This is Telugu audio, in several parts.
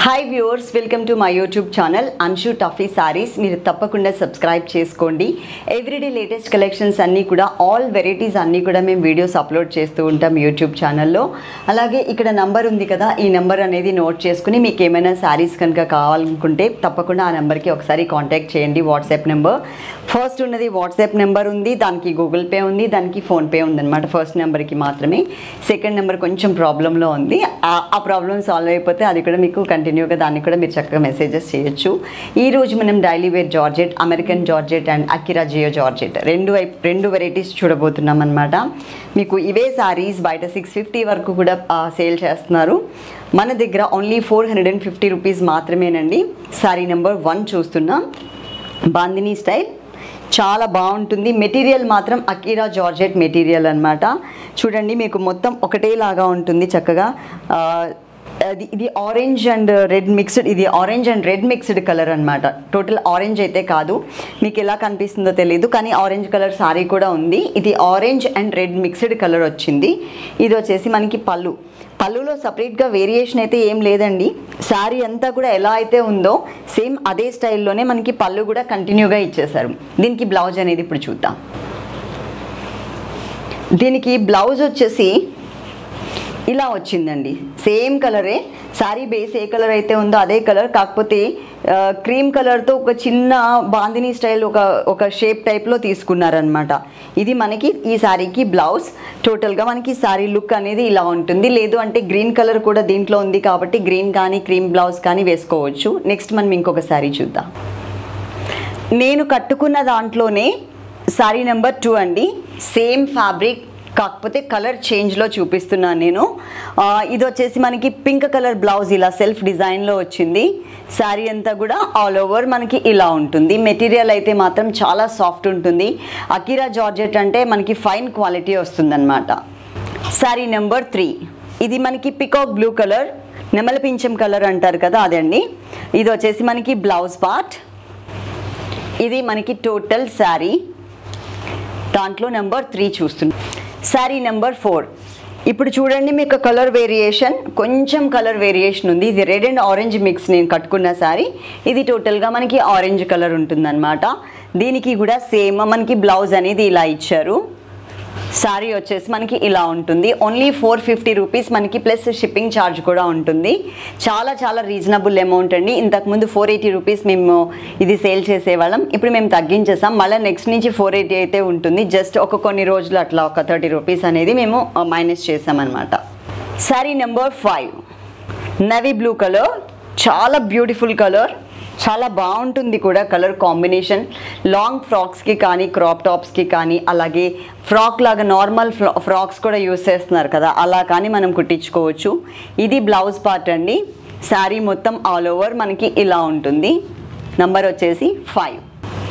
hi viewers welcome to my YouTube channel Anshu Taffy saris మీరు తప్పకుండా సబ్స్క్రైబ్ చేసుకోండి ఎవ్రీడే లేటెస్ట్ కలెక్షన్స్ అన్నీ కూడా ఆల్ వెరైటీస్ అన్నీ కూడా మేము వీడియోస్ అప్లోడ్ చేస్తూ ఉంటాం యూట్యూబ్ ఛానల్లో అలాగే ఇక్కడ నంబర్ ఉంది కదా ఈ నెంబర్ అనేది నోట్ చేసుకుని మీకు ఏమైనా శారీస్ కనుక కావాలనుకుంటే తప్పకుండా ఆ నెంబర్కి ఒకసారి కాంటాక్ట్ చేయండి వాట్సాప్ నెంబర్ ఫస్ట్ ఉన్నది వాట్సాప్ నెంబర్ ఉంది దానికి గూగుల్ పే ఉంది దానికి ఫోన్పే ఉందన్నమాట ఫస్ట్ నెంబర్కి మాత్రమే సెకండ్ నెంబర్ కొంచెం ప్రాబ్లంలో ఉంది ఆ- ఆ ప్రాబ్లం సాల్వ్ అయిపోతే అది కూడా మీకు కంటిన్యూగా దాన్ని కూడా మీరు చక్కగా మెసేజెస్ చేయొచ్చు ఈ రోజు మనం daily wear georgette American georgette and Akira Jio georgette రెండు వైపు రెండు వెరైటీస్ చూడబోతున్నాం అనమాట మీకు ఇవే సారీస్ బయట సిక్స్ ఫిఫ్టీ వరకు కూడా సేల్ చేస్తున్నారు మన దగ్గర only four hundred and fifty rupees మాత్రమేనండి సారీ నెంబర్ వన్ చూస్తున్నాం బాందినీ స్టైల్ చాలా బాగుంటుంది మెటీరియల్ మాత్రం అకీరా జార్జెట్ మెటీరియల్ అన్నమాట చూడండి మీకు మొత్తం ఒకటేలాగా ఉంటుంది చక్కగా ఆ, అది ఇది ఆరెంజ్ అండ్ రెడ్ మిక్స్డ్ ఇది orange and red mixed colour అన్నమాట టోటల్ ఆరెంజ్ అయితే కాదు మీకు ఎలా కనిపిస్తుందో తెలియదు కానీ ఆరెంజ్ కలర్ సారీ కూడా ఉంది ఇది orange and red mixed colour వచ్చింది ఇది వచ్చేసి మనకి పళ్ళు పళ్ళులో సపరేట్గా వేరియేషన్ అయితే ఏం లేదండి శారీ అంతా కూడా ఎలా అయితే ఉందో సేమ్ అదే స్టైల్లోనే మనకి పళ్ళు కూడా కంటిన్యూగా ఇచ్చేసారు దీనికి బ్లౌజ్ అనేది ఇప్పుడు చూద్దాం దీనికి బ్లౌజ్ వచ్చేసి ఇలా వచ్చిందండి సేమ్ కలరే శారీ బేస్ ఏ కలర్ అయితే ఉందో అదే కలర్ కాకపోతే క్రీమ్ కలర్తో ఒక చిన్న బాందినీ స్టైల్ ఒక ఒక షేప్ టైప్లో తీసుకున్నారనమాట ఇది మనకి ఈ శారీకి బ్లౌజ్ టోటల్గా మనకి శారీ లుక్ అనేది ఇలా ఉంటుంది లేదు అంటే గ్రీన్ కలర్ కూడా దీంట్లో ఉంది కాబట్టి గ్రీన్ కానీ క్రీమ్ బ్లౌజ్ కానీ వేసుకోవచ్చు నెక్స్ట్ మనం ఇంకొక శారీ చూద్దాం నేను కట్టుకున్న దాంట్లోనే సారీ నెంబర్ టూ అండి సేమ్ ఫ్యాబ్రిక్ కాకపోతే కలర్ చేంజ్లో చూపిస్తున్నాను నేను ఆ, ఇది వచ్చేసి మనకి పింక్ కలర్ బ్లౌజ్ ఇలా సెల్ఫ్ డిజైన్లో వచ్చింది శారీ అంతా కూడా ఆల్ ఓవర్ మనకి ఇలా ఉంటుంది మెటీరియల్ అయితే మాత్రం చాలా సాఫ్ట్ ఉంటుంది అకిరా జార్జెట్ అంటే మనకి ఫైన్ క్వాలిటీ వస్తుందన్నమాట శారీ నెంబర్ త్రీ ఇది మనకి పికాక్ బ్లూ కలర్ నెమల పింఛం కలర్ అంటారు కదా అదండి ఇది వచ్చేసి మనకి బ్లౌజ్ పార్ట్ ఇది మనకి టోటల్ శారీ దాంట్లో నెంబర్ త్రీ చూస్తున్నాం శారీ నెంబర్ ఫోర్ ఇప్పుడు చూడండి మీకు కలర్ వేరియేషన్ కొంచెం కలర్ వేరియేషన్ ఉంది ఇది రెడ్ అండ్ ఆరెంజ్ మిక్స్ నేను కట్టుకున్న శారీ ఇది టోటల్గా మనకి ఆరెంజ్ కలర్ ఉంటుందన్నమాట దీనికి కూడా సేమ్ మనకి బ్లౌజ్ అనేది ఇలా ఇచ్చారు శారీ వచ్చేసి మనకి ఇలా ఉంటుంది ఓన్లీ ఫోర్ ఫిఫ్టీ రూపీస్ మనకి ప్లస్ షిప్పింగ్ ఛార్జ్ కూడా ఉంటుంది చాలా చాలా రీజనబుల్ అమౌంట్ అండి ఇంతకుముందు ఫోర్ ఎయిటీ రూపీస్ మేము ఇది సేల్ చేసేవాళ్ళం ఇప్పుడు మేము తగ్గించేసాం మళ్ళీ నెక్స్ట్ నుంచి ఫోర్ ఎయిటీ అయితే ఉంటుంది జస్ట్ ఒక కొన్ని రోజులు అట్లా ఒక థర్టీ రూపీస్ అనేది మేము మైనస్ చేసామన్నమాట sari number five navy blue colour చాలా బ్యూటిఫుల్ కలర్ చాలా బాగుంటుంది కూడా కలర్ కాంబినేషన్ లాంగ్ ఫ్రాక్స్కి కానీ క్రాప్ టాప్స్కి కానీ అలాగే ఫ్రాక్ లాగా నార్మల్ ఫ్రాక్స్ కూడా యూస్ చేస్తున్నారు కదా అలా కానీ మనం కుట్టించుకోవచ్చు ఇది బ్లౌజ్ పార్ట్ అండి శారీ మొత్తం ఆల్ ఓవర్ మనకి ఇలా ఉంటుంది నంబర్ వచ్చేసి ఫైవ్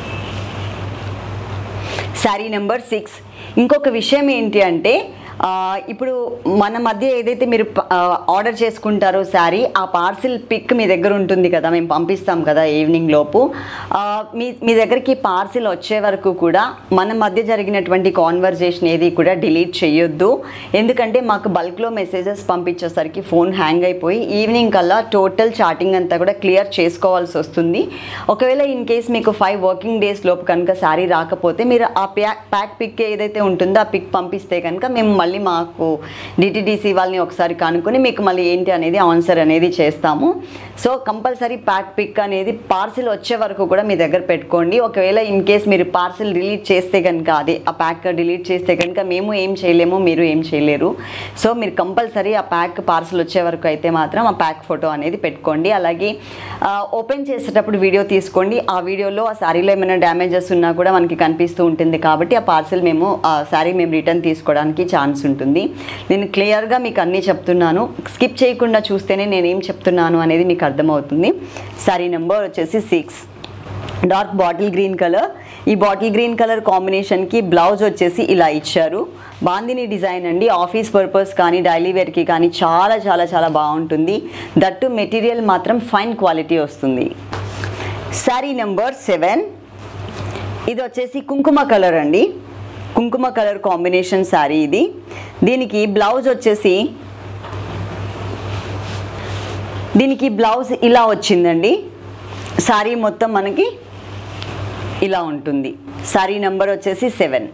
శారీ నెంబర్ సిక్స్ ఇంకొక విషయం ఏంటి అంటే ఆ, ఇప్పుడు మన మధ్య ఏదైతే మీరు ప- ఆ, ఆర్డర్ చేసుకుంటారో శారీ ఆ పార్సిల్ పిక్ మీ దగ్గర ఉంటుంది కదా మేము పంపిస్తాం కదా ఈవినింగ్ లోపు ఆ, మీ మీ దగ్గరికి పార్సిల్ వచ్చే వరకు కూడా మన మధ్య జరిగినటువంటి కాన్వర్జేషన్ ఏది కూడా డిలీట్ చేయొద్దు ఎందుకంటే మాకు బల్క్లో మెసేజెస్ పంపించేసరికి ఫోన్ హ్యాంగ్ అయిపోయి ఈవినింగ్ కల్లా టోటల్ చాటింగ్ అంతా కూడా క్లియర్ చేసుకోవాల్సి వస్తుంది ఒకవేళ ఇన్ కేస్ మీకు ఫైవ్ వర్కింగ్ డేస్ లోపు కనుక శారీ రాకపోతే మీరు ఆ ప్యాక్ ప్యాక్ పిక్ ఏదైతే ఉంటుందో ఆ పిక్ పంపిస్తే కనుక మేము మళ్ళీ మాకు డిటిడిసి వాళ్ళని ఒకసారి కనుక్కొని మీకు మళ్ళీ ఏంటి అనేది ఆన్సర్ అనేది చేస్తాము సో కంపల్సరీ ప్యాక్ పిక్ అనేది పార్సిల్ వచ్చే వరకు కూడా మీ దగ్గర పెట్టుకోండి ఒకవేళ ఇన్ కేస్ మీరు పార్సిల్ డిలీట్ చేస్తే కనుక అదే ఆ ప్యాక్ డిలీట్ చేస్తే కనుక మేము ఏం చేయలేము మీరు ఏం చేయలేరు సో మీరు కంపల్సరీ ఆ ప్యాక్ పార్సిల్ వచ్చే వరకు అయితే మాత్రం ఆ ప్యాక్ ఫోటో అనేది పెట్టుకోండి అలాగే ఓపెన్ చేసేటప్పుడు వీడియో తీసుకోండి ఆ వీడియోలో ఆ శారీలో ఏమైనా డ్యామేజెస్ ఉన్నా కూడా మనకి కనిపిస్తూ ఉంటుంది కాబట్టి ఆ పార్సిల్ మేము ఆ శారీ మేము రిటర్న్ తీసుకోవడానికి ఛాన్స్ ఉంటుంది నేను క్లియర్గా మీకు అన్నీ చెప్తున్నాను స్కిప్ చేయకుండా చూస్తేనే నేను ఏం చెప్తున్నాను అనేది మీకు అర్థమవుతుంది శారీ నెంబర్ వచ్చేసి six dark bottle green colour ఈ బాటిల్ గ్రీన్ కలర్ కాంబినేషన్కి బ్లౌజ్ వచ్చేసి ఇలా ఇచ్చారు బాందిని డిజైన్ అండి ఆఫీస్ పర్పస్ కానీ డైలీ వేర్కి కానీ చాలా చాలా చాలా బాగుంటుంది దట్టు మెటీరియల్ మాత్రం ఫైన్ క్వాలిటీ వస్తుంది శారీ నెంబర్ సెవెన్ ఇది వచ్చేసి కుంకుమ కలర్ అండి కుంకుమ కలర్ కాంబినేషన్ శారీ ఇది దీనికి బ్లౌజ్ వచ్చేసి దీనికి బ్లౌజ్ ఇలా వచ్చిందండి శారీ మొత్తం మనకి ఇలా ఉంటుంది శారీ నెంబర్ వచ్చేసి సెవెన్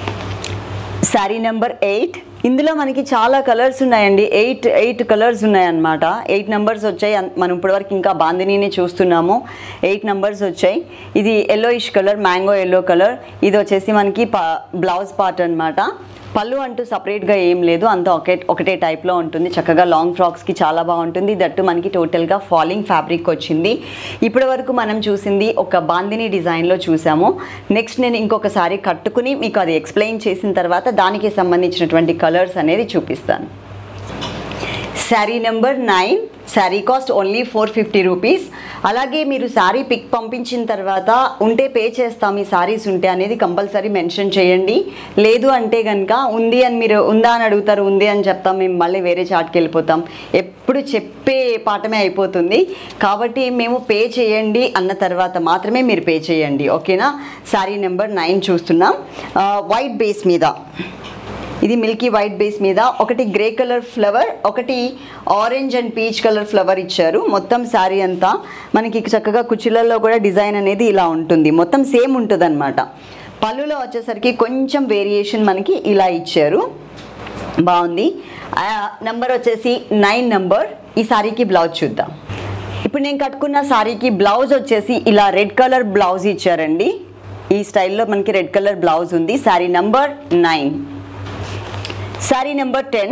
శారీ నెంబర్ ఎయిట్ ఇందులో మనకి చాలా కలర్స్ ఉన్నాయండి ఎయిట్ ఎయిట్ కలర్స్ ఉన్నాయన్నమాట ఎయిట్ నెంబర్స్ వచ్చాయి అన్- మనం ఇప్పటివరకు ఇంకా బాందినీని చూస్తున్నాము ఎయిట్ నెంబర్స్ వచ్చాయి ఇది yellowish colour mango yellow colour ఇది వచ్చేసి మనకి ప బ్లౌజ్ పార్ట్ అన్నమాట పళ్ళు అంటూ సపరేట్గా ఏం లేదు అంతా ఒకే ఒకటే టైప్లో ఉంటుంది చక్కగా లాంగ్ ఫ్రాక్స్కి చాలా బాగుంటుంది దట్టు మనకి టోటల్గా ఫాలింగ్ ఫ్యాబ్రిక్ వచ్చింది ఇప్పటి వరకు మనం చూసింది ఒక బాందిని డిజైన్లో చూసాము నెక్స్ట్ నేను ఇంకొకసారి కట్టుకుని మీకు అది ఎక్స్ప్లెయిన్ చేసిన తర్వాత దానికి సంబంధించినటువంటి కలర్స్ అనేది చూపిస్తాను sari number nine sari cost only four fifty rupees అలాగే మీరు శారీ పిక్ పంపించిన తర్వాత ఉంటే పే చేస్తాం ఈ శారీస్ ఉంటే అనేది కంపల్సరీ మెన్షన్ చేయండి లేదు అంటే కనుక ఉంది అని మీరు ఉందా అని అడుగుతారు ఉంది అని చెప్తాం మేము మళ్ళీ వేరే చాట్కి వెళ్ళిపోతాం ఎప్పుడు చెప్పే పాఠమే అయిపోతుంది కాబట్టి మేము పే చేయండి అన్న తర్వాత మాత్రమే మీరు పే చేయండి ఓకేనా శారీ నెంబర్ నైన్ చూస్తున్నాం వైట్ బేస్ మీద ఇది మిల్కీ వైట్ బేస్ మీద ఒకటి గ్రే కలర్ ఫ్లవర్ ఒకటి orange and peach colour flower ఇచ్చారు మొత్తం శారీ అంతా మనకి చక్కగా కుర్చీలలో కూడా డిజైన్ అనేది ఇలా ఉంటుంది మొత్తం సేమ్ ఉంటుంది అనమాట పళ్ళులో వచ్చేసరికి కొంచెం వేరియేషన్ మనకి ఇలా ఇచ్చారు బాగుంది నెంబర్ వచ్చేసి నైన్ నెంబర్ ఈ శారీకి బ్లౌజ్ చూద్దాం ఇప్పుడు నేను కట్టుకున్న శారీకి బ్లౌజ్ వచ్చేసి ఇలా రెడ్ కలర్ బ్లౌజ్ ఇచ్చారండి ఈ స్టైల్లో మనకి రెడ్ కలర్ బ్లౌజ్ ఉంది sari number nine sari number ten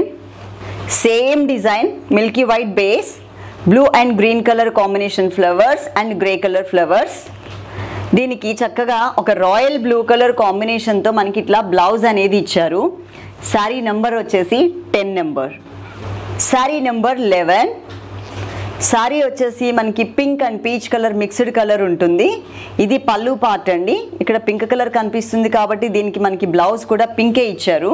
same design milky white base blue and green colour combination flowers and grey colour flowers దీనికి చక్కగా ఒక రాయల్ బ్లూ కలర్ కాంబినేషన్తో మనకి ఇట్లా బ్లౌజ్ అనేది ఇచ్చారు శారీ నెంబర్ వచ్చేసి ten number sari number eleven sari వచ్చేసి మనకి pink and peach colour mixed colour ఉంటుంది ఇది పళ్ళు పార్ట్ అండి ఇక్కడ పింక్ కలర్ కనిపిస్తుంది కాబట్టి దీనికి మనకి బ్లౌజ్ కూడా పింకే ఇచ్చారు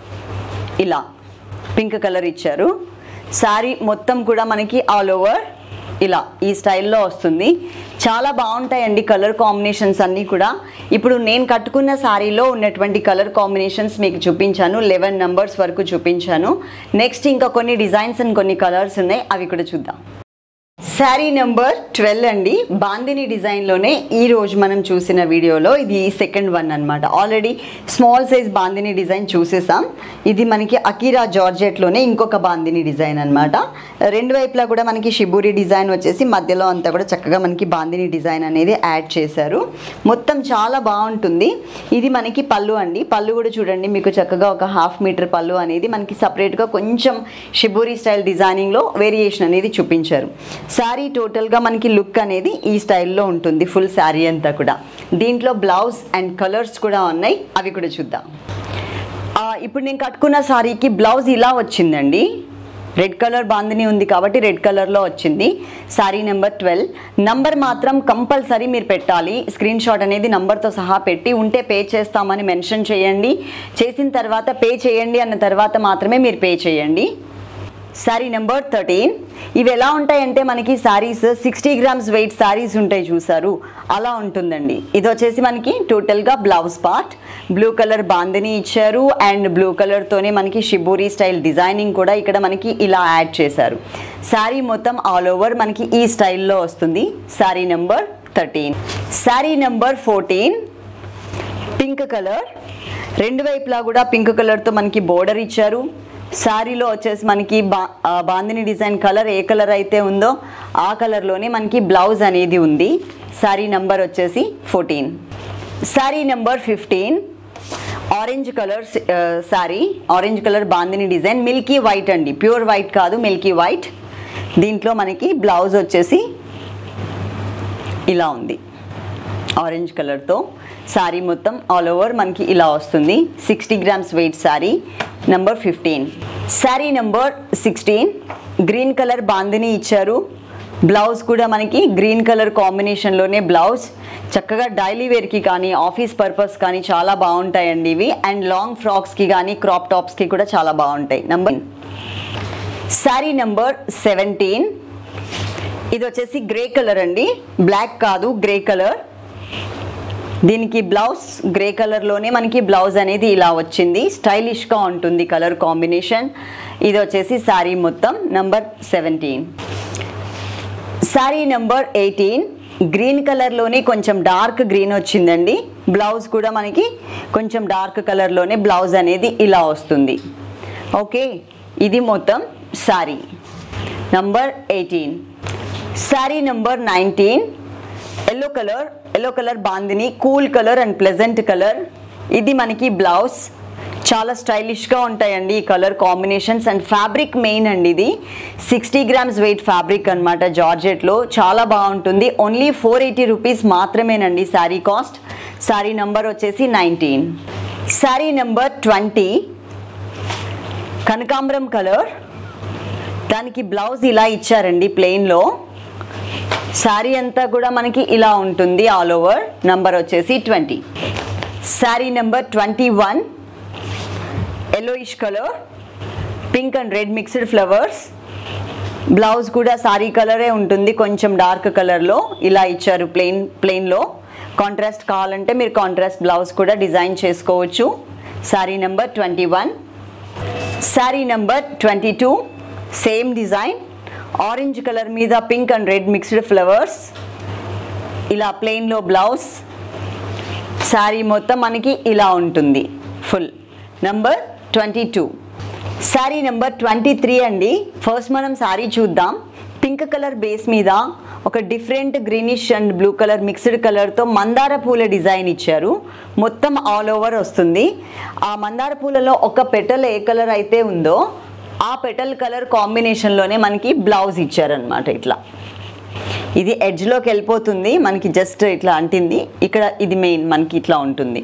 ఇలా పింక్ కలర్ ఇచ్చారు శారీ మొత్తం కూడా మనకి ఆల్ ఓవర్ ఇలా ఈ స్టైల్లో వస్తుంది చాలా బాగుంటాయండి కలర్ కాంబినేషన్స్ అన్నీ కూడా ఇప్పుడు నేను కట్టుకున్న శారీలో ఉన్నటువంటి కలర్ కాంబినేషన్స్ మీకు చూపించాను లెవెన్ నంబర్స్ వరకు చూపించాను నెక్స్ట్ ఇంకా కొన్ని డిజైన్స్ అండ్ కొన్ని కలర్స్ ఉన్నాయి అవి కూడా చూద్దాం శారీ నెంబర్ ట్వెల్వ్ అండి బాందిని డిజైన్లోనే ఈ రోజు మనం చూసిన వీడియోలో ఇది సెకండ్ వన్ అన్నమాట already small size bandhani design చూసేసాం ఇది మనకి అకీరా జార్జెట్లోనే ఇంకొక బాందిని డిజైన్ అన్నమాట రెండు వైపులా కూడా మనకి షిబూరి డిజైన్ వచ్చేసి మధ్యలో అంతా కూడా చక్కగా మనకి బాందిని డిజైన్ అనేది యాడ్ చేశారు మొత్తం చాలా బాగుంటుంది ఇది మనకి పళ్ళు అండి పళ్ళు కూడా చూడండి మీకు చక్కగా ఒక హాఫ్ మీటర్ పళ్ళు అనేది మనకి సపరేట్గా కొంచెం షిబూరి స్టైల్ డిజైనింగ్లో వేరియేషన్ అనేది చూపించారు శారీ టోటల్గా మనకి లుక్ అనేది ఈ స్టైల్లో ఉంటుంది ఫుల్ శారీ అంతా కూడా దీంట్లో బ్లౌజ్ అండ్ కలర్స్ కూడా ఉన్నాయి అవి కూడా చూద్దాం ఆ, ఇప్పుడు నేను కట్టుకున్న శారీకి బ్లౌజ్ ఇలా వచ్చిందండి రెడ్ కలర్ బాందిని ఉంది కాబట్టి రెడ్ కలర్లో వచ్చింది శారీ నెంబర్ ట్వెల్వ్ నంబర్ మాత్రం కంపల్సరీ మీరు పెట్టాలి స్క్రీన్ షాట్ అనేది నంబర్తో సహా పెట్టి ఉంటే పే చేస్తామని మెన్షన్ చేయండి చేసిన తర్వాత పే చేయండి అన్న తర్వాత మాత్రమే మీరు పే చేయండి శారీ నెంబర్ థర్టీన్ ఇవి ఎలా ఉంటాయంటే మనకి saris sixty grams weight saris ఉంటాయి చూసారు అలా ఉంటుందండి ఇది వచ్చేసి మనకి టోటల్గా blouse part blue colour bandhani ఇచ్చారు అండ్ బ్లూ కలర్తోనే మనకి షిబూరి స్టైల్ డిజైనింగ్ కూడా ఇక్కడ మనకి ఇలా యాడ్ చేశారు శారీ మొత్తం ఆల్ ఓవర్ మనకి ఈ స్టైల్లో వస్తుంది sari number thirteen sari number fourteen pink colour రెండు వైపులా కూడా పింక్ కలర్తో మనకి బోర్డర్ ఇచ్చారు శారీలో వచ్చేసి మనకి బా ఆ బాందిని డిజైన్ కలర్ ఏ కలర్ అయితే ఉందో ఆ కలర్లోనే మనకి బ్లౌజ్ అనేది ఉంది శారీ నెంబర్ వచ్చేసి fourteen sari number fifteen orange colour sari orange colour bandhani design milky white అండి ప్యూర్ వైట్ కాదు మిల్కీ వైట్ దీంట్లో మనకి బ్లౌజ్ వచ్చేసి ఇలా ఉంది ఆరెంజ్ కలర్తో శారీ మొత్తం ఆల్ ఓవర్ మనకి ఇలా వస్తుంది sixty grams weight sari number fifteen sari number sixteen green colour bandhani ఇచ్చారు బ్లౌజ్ కూడా మనకి గ్రీన్ కలర్ కాంబినేషన్లోనే బ్లౌజ్ చక్కగా డైలీ వేర్కి కానీ ఆఫీస్ పర్పస్ కానీ చాలా బాగుంటాయండి ఇవి అండ్ లాంగ్ ఫ్రాక్స్కి కానీ క్రాప్ టాప్స్కి కూడా చాలా బాగుంటాయి నంబర్ శారీ నెంబర్ సెవెంటీన్ ఇది వచ్చేసి గ్రే కలర్ అండి బ్లాక్ కాదు గ్రే కలర్ దీనికి బ్లౌజ్ గ్రే కలర్లోనే మనకి బ్లౌజ్ అనేది ఇలా వచ్చింది స్టైలిష్గా ఉంటుంది కలర్ కాంబినేషన్ ఇది వచ్చేసి శారీ మొత్తం number seventeen sari number eighteen green కలర్లోనే కొంచెం డార్క్ గ్రీన్ వచ్చిందండి బ్లౌజ్ కూడా మనకి కొంచెం డార్క్ కలర్లోనే బ్లౌజ్ అనేది ఇలా వస్తుంది ఓకే ఇది మొత్తం sari number eighteen sari number nineteen yellow colour yellow colour bandhani cool colour and pleasant colour ఇది మనకి బ్లౌజ్ చాలా స్టైలిష్గా ఉంటాయండి ఈ colour combinations and fabric main అండి ఇది సిక్స్టీ గ్రామ్స్ వెయిట్ ఫ్యాబ్రిక్ అనమాట జార్జెట్లో చాలా బాగుంటుంది ఓన్లీ ఫోర్ ఎయిటీ రూపీస్ మాత్రమేనండి శారీ కాస్ట్ శారీ నంబర్ వచ్చేసి నైన్టీన్ శారీ నెంబర్ ట్వంటీ కనకాంబరం కలర్ దానికి బ్లౌజ్ ఇలా ఇచ్చారండి ప్లెయిన్లో శారీ అంతా కూడా మనకి ఇలా ఉంటుంది ఆల్ ఓవర్ నంబర్ వచ్చేసి twenty sari number twenty one yellowish colour pink and red mixed flowers blouse కూడా సారీ కలరే ఉంటుంది కొంచెం డార్క్ కలర్లో ఇలా ఇచ్చారు ప్లెయిన్ ప్లెయిన్లో కాంట్రాస్ట్ కావాలంటే మీరు కాంట్రాస్ట్ బ్లౌజ్ కూడా డిజైన్ చేసుకోవచ్చు sari number twenty one sari number twenty two same design orange colour మీద pink and red mixed flowers ఇలా ప్లెయిన్లో బ్లౌజ్ శారీ మొత్తం మనకి ఇలా ఉంటుంది full number twenty two sari number twenty three అండి ఫస్ట్ మనం శారీ చూద్దాం పింక్ కలర్ బేస్ మీద ఒక different greenish and blue colour mixed కలర్తో మందార పూల డిజైన్ ఇచ్చారు మొత్తం ఆల్ ఓవర్ వస్తుంది ఆ మందార పూలలో ఒక పెటల్ ఏ కలర్ అయితే ఉందో ఆ పెటల్ కలర్ కాంబినేషన్లోనే మనకి బ్లౌజ్ ఇచ్చారనమాట ఇట్లా ఇది ఎడ్జ్లోకి వెళ్ళిపోతుంది మనకి జస్ట్ ఇట్లా అంటింది ఇక్కడ ఇది మెయిన్ మనకి ఇట్లా ఉంటుంది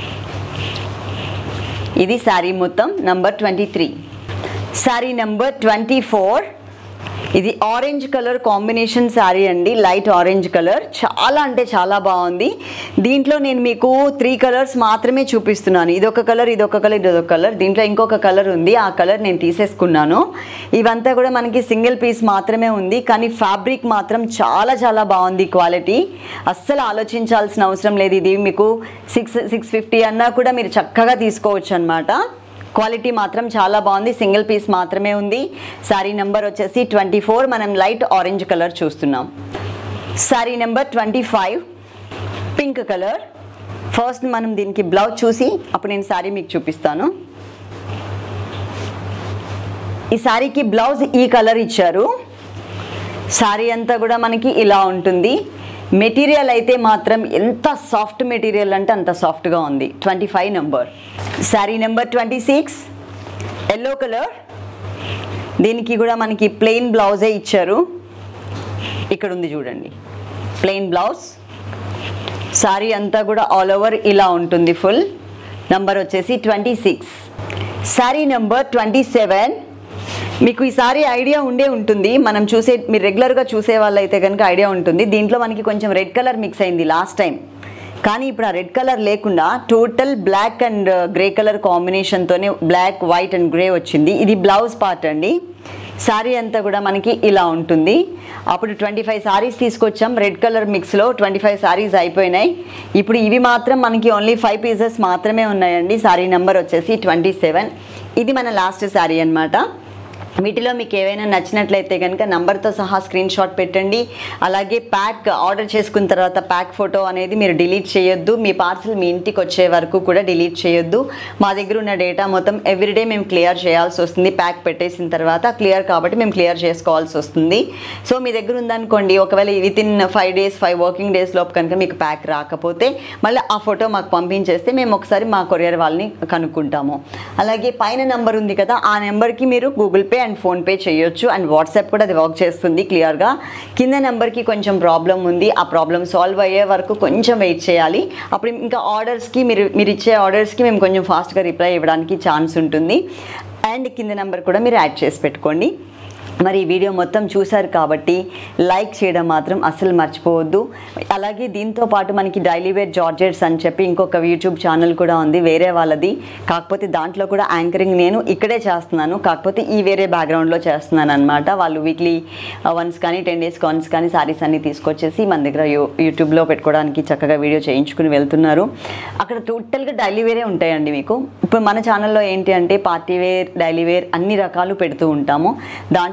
ఇది శారీ మొత్తం number twenty three sari number twenty four ఇది ఆరెంజ్ కలర్ కాంబినేషన్ శారీ అండి లైట్ ఆరెంజ్ కలర్ చాలా అంటే చాలా బాగుంది దీంట్లో నేను మీకు త్రీ కలర్స్ మాత్రమే చూపిస్తున్నాను ఇదొక కలర్ ఇదొక కలర్ ఇదొక కలర్ దీంట్లో ఇంకొక కలర్ ఉంది ఆ కలర్ నేను తీసేసుకున్నాను ఇవంతా కూడా మనకి సింగిల్ పీస్ మాత్రమే ఉంది కానీ ఫ్యాబ్రిక్ మాత్రం చాలా చాలా బాగుంది క్వాలిటీ అస్సలు ఆలోచించాల్సిన అవసరం లేదు ఇది మీకు సిక్స్ సిక్స్ ఫిఫ్టీ అన్నా కూడా మీరు చక్కగా తీసుకోవచ్చు అనమాట క్వాలిటీ మాత్రం చాలా బాగుంది సింగిల్ పీస్ మాత్రమే ఉంది శారీ నెంబర్ వచ్చేసి ట్వంటీ ఫోర్ మనం లైట్ ఆరెంజ్ కలర్ చూస్తున్నాం sari number twenty five pink colour first మనం దీనికి బ్లౌజ్ చూసి అప్పుడు నేను శారీ మీకు చూపిస్తాను ఈ శారీకి బ్లౌజ్ ఈ కలర్ ఇచ్చారు శారీ అంతా కూడా మనకి ఇలా ఉంటుంది మెటీరియల్ అయితే మాత్రం ఎంత సాఫ్ట్ మెటీరియల్ అంటే అంత సాఫ్ట్గా ఉంది twenty five number sari number twenty six yellow colour దీనికి కూడా మనకి ప్లెయిన్ బ్లౌజే ఇచ్చారు ఇక్కడ ఉంది చూడండి ప్లెయిన్ బ్లౌజ్ శారీ అంతా కూడా ఆల్ ఓవర్ ఇలా ఉంటుంది ఫుల్ నంబర్ వచ్చేసి twenty six sari number twenty seven మీకు ఈ సారీ ఐడియా ఉండే ఉంటుంది మనం చూసే మీరు రెగ్యులర్గా చూసే వాళ్ళైతే కనుక ఐడియా ఉంటుంది దీంట్లో మనకి కొంచెం రెడ్ కలర్ మిక్స్ అయింది లాస్ట్ టైం కానీ ఇప్పుడు ఆ రెడ్ కలర్ లేకుండా total black and grey colour కాంబినేషన్తోనే బ్లాక్ వైట్ అండ్ గ్రే వచ్చింది ఇది బ్లౌజ్ పార్ట్ అండి శారీ అంతా కూడా మనకి ఇలా ఉంటుంది అప్పుడు ట్వంటీ ఫైవ్ శారీస్ తీసుకొచ్చాం రెడ్ కలర్ మిక్స్లో ట్వంటీ ఫైవ్ శారీస్ అయిపోయినాయి ఇప్పుడు ఇవి మాత్రం మనకి ఓన్లీ ఫైవ్ పీసెస్ మాత్రమే ఉన్నాయండి శారీ నెంబర్ వచ్చేసి ట్వంటీ సెవెన్ ఇది మన లాస్ట్ శారీ అన్నమాట వీటిలో మీకు ఏవైనా నచ్చినట్లయితే కనుక నంబర్తో సహా స్క్రీన్ షాట్ పెట్టండి అలాగే ప్యాక్ ఆర్డర్ చేసుకున్న తర్వాత ప్యాక్ ఫోటో అనేది మీరు డిలీట్ చేయొద్దు మీ పార్సల్ మీ ఇంటికి వచ్చే వరకు కూడా డిలీట్ చేయొద్దు మా దగ్గర ఉన్న డేటా మొత్తం ఎవ్రీడే మేము క్లియర్ చేయాల్సి వస్తుంది ప్యాక్ పెట్టేసిన తర్వాత క్లియర్ కాబట్టి మేము క్లియర్ చేసుకోవాల్సి వస్తుంది సో మీ దగ్గర ఉందనుకోండి ఒకవేళ within five days five working days లోపు కనుక మీకు ప్యాక్ రాకపోతే మళ్ళీ ఆ ఫోటో మాకు పంపించేస్తే మేము ఒకసారి మా కొరియర్ వాళ్ళని కనుక్కుంటాము అలాగే పైన నెంబర్ ఉంది కదా ఆ నెంబర్కి మీరు గూగుల్ పే అండ్ ఫోన్పే చేయొచ్చు అండ్ వాట్సాప్ కూడా అది వర్క్ చేస్తుంది క్లియర్గా కింద నెంబర్కి కొంచెం ప్రాబ్లం ఉంది ఆ ప్రాబ్లం సాల్వ్ అయ్యే వరకు కొంచెం వెయిట్ చేయాలి అప్పుడు ఇంకా ఆర్డర్స్కి మీరు మీరు ఇచ్చే ఆర్డర్స్కి మేము కొంచెం ఫాస్ట్గా రిప్లై ఇవ్వడానికి ఛాన్స్ ఉంటుంది అండ్ కింద నెంబర్ కూడా మీరు యాడ్ చేసి పెట్టుకోండి మరి ఈ వీడియో మొత్తం చూశారు కాబట్టి లైక్ చేయడం మాత్రం అస్సలు మర్చిపోవద్దు అలాగే దీంతో పాటు మనకి డైలీ వేర్ జార్జెట్స్ అని చెప్పి ఇంకొక యూట్యూబ్ ఛానల్ కూడా ఉంది వేరే వాళ్ళది కాకపోతే దాంట్లో కూడా యాంకరింగ్ నేను ఇక్కడే చేస్తున్నాను కాకపోతే ఈ వేరే బ్యాక్గ్రౌండ్లో చేస్తున్నాను అనమాట వాళ్ళు వీక్లీ వన్స్ కానీ టెన్ డేస్ వన్స్ కానీ సారీస్ అన్ని తీసుకొచ్చేసి మన దగ్గర యూ యూట్యూబ్లో పెట్టుకోవడానికి చక్కగా వీడియో చేయించుకుని వెళ్తున్నారు అక్కడ టోటల్గా డైలీ వేరే ఉంటాయండి మీకు ఇప్పుడు మన ఛానల్లో ఏంటి అంటే పార్టీ వేర్ డైలీ వేర్ అన్ని రకాలు పెడుతూ ఉంటాము దాంట్లో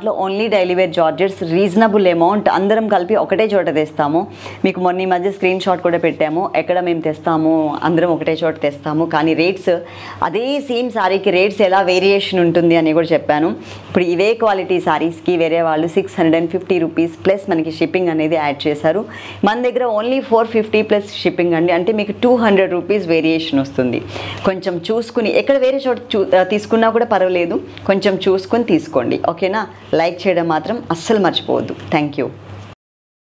దాంట్లో only daily wear georgettes reasonable amount అందరం కలిపి ఒకటే చోట తెస్తాము మీకు మొన్న ఈ మధ్య స్క్రీన్ షాట్ కూడా పెట్టాము ఎక్కడ మేము తెస్తాము అందరం ఒకటే చోట తెస్తాము కానీ రేట్స్ అదే సేమ్ శారీకి రేట్స్ ఎలా వేరియేషన్ ఉంటుంది అని కూడా చెప్పాను ఇప్పుడు ఇవే క్వాలిటీ శారీస్కి వేరే వాళ్ళు six hundred and fifty rupees plus మనకి షిప్పింగ్ అనేది యాడ్ చేశారు మన దగ్గర only four fifty plus shipping అండి అంటే మీకు టూ హండ్రెడ్ రూపీస్ వేరియేషన్ వస్తుంది కొంచెం చూసుకుని ఎక్కడ వేరే చోట చూ తీసుకున్నా కూడా పర్వాలేదు కొంచెం చూసుకుని తీసుకోండి ఓకేనా లైక్ చేయడం మాత్రం అస్సలు మర్చిపోవద్దు థ్యాంక్ యూ